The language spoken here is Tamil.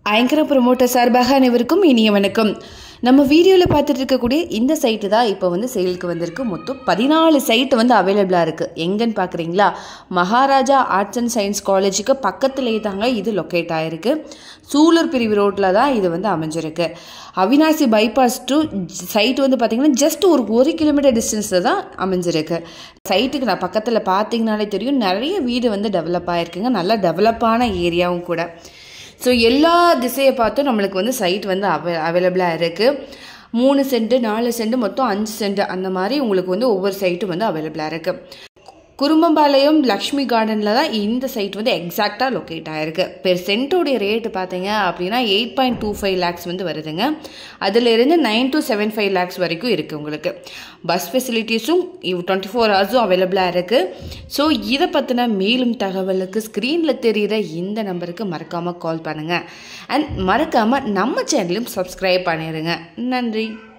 ஐங்கர ப்ரொமோட்டர் சார்பாக அனைவருக்கும் இனிய வணக்கம் நம்ம வீடியோவில் பார்த்துட்டு இருக்கக்கூடிய இந்த சைட்டு தான் இப்போ வந்து சேலுக்கு வந்திருக்கு மொத்தம் பதினாலு சைட்டு வந்து அவைலபிளாக இருக்குது எங்கன்னு பார்க்குறீங்களா மகாராஜா ஆர்ட்ஸ் அண்ட் சயின்ஸ் காலேஜுக்கு பக்கத்துலேயே தாங்க இது லொக்கேட் ஆகிருக்கு சூலூர் பிரிவு ரோட்டில் தான் இது வந்து அமைஞ்சிருக்கு அவினாசி பைபாஸ் டு சைட் வந்து பார்த்திங்கன்னா ஜஸ்ட் ஒரு ஒரு கிலோமீட்டர் டிஸ்டன்ஸில் தான் அமைஞ்சிருக்கு சைட்டுக்கு நான் பக்கத்தில் பார்த்தீங்கனாலே தெரியும் நிறைய வீடு வந்து டெவலப் ஆகிருக்குங்க நல்லா டெவலப்பான ஏரியாவும் கூட ஸோ எல்லா திசையை பார்த்தும் நம்மளுக்கு வந்து சைட் வந்து அவை அவைலபிளாக இருக்குது மூணு சென்ட்டு நாலு சென்ட் மொத்தம் அஞ்சு சென்ட் அந்த மாதிரி உங்களுக்கு வந்து ஒவ்வொரு சைட்டும் வந்து அவைலபிளாக இருக்குது குறும்பம்பாளையம் லக்ஷ்மி கார்டனில் தான் இந்த சைட் வந்து எக்ஸாக்டாக லொக்கேட் ஆகிருக்கு பெர் சென்ட்டோடைய ரேட்டு பார்த்தீங்க அப்படின்னா eight point two five lakhs வந்து வருதுங்க அதிலிருந்து nine to seven five lakhs வரைக்கும் இருக்குது உங்களுக்கு பஸ் ஃபெசிலிட்டிஸும் டுவெண்ட்டி ஃபோர் ஹவர்ஸும் அவைலபிளாக இருக்குது ஸோ இதை பற்றின மேலும் தகவலுக்கு ஸ்க்ரீனில் தெரிகிற இந்த நம்பருக்கு மறக்காமல் கால் பண்ணுங்கள் அண்ட் மறக்காமல் நம்ம சேனலையும் சப்ஸ்கிரைப் பண்ணிடுங்க நன்றி